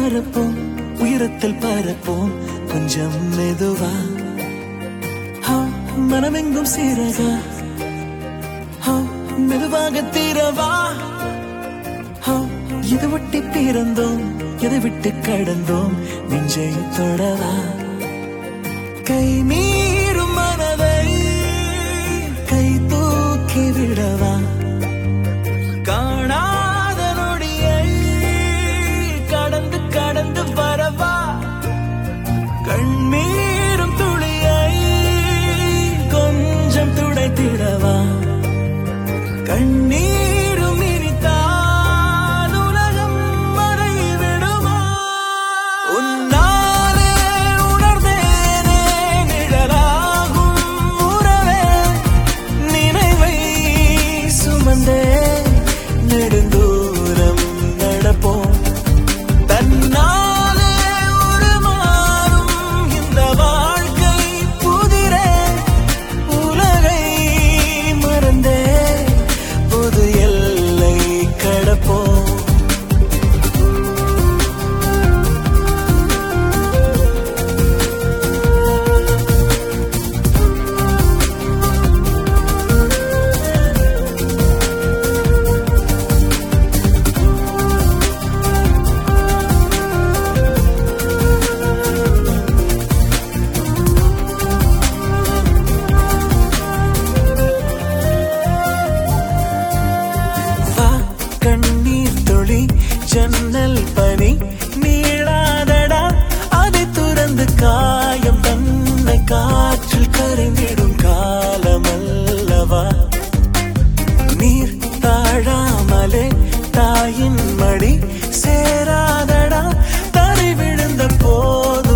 மறப்போம் உயரத்தில் பறப்போம் கொஞ்சம் மெதுவா ஆ, மனமெங்கும் சீரகா ஆ, மெதுவாக தீரவா ஆ, இது ஒட்டி பிறந்தோம் எதை விட்டு கடந்தோம் நெஞ்சை தொடவா கை மீறும் மனதை கை தூக்கி விடவா காணாத நொடியை கடந்து கடந்து வரவா கண்ணீரும் துளியை கொஞ்சம் துடைத்திடவா கண்ணீரும் இனித்தால் உலகம் மறைவிடுமா உன்னாலே உணர்ந்தேனே நிழலாகும் உறவே நினைவை சுமந்தே நெடுந்தூரம் நடப்போம் தன்னாலே உருமாறும் இந்த வாழ்க்கை புதிரே உலகை மறந்தே பொது எல்லை கடப்போம் வா கண்ணீர் துளி ஜன்னல் பனி நீளாதடா அதை துறந்து காயம் தன்னை காற்றில் கரைந்திடும் காலமல்லவா நீர் தாழாமலே தாயின் மடி சேராதடா தரை விழுந்த போது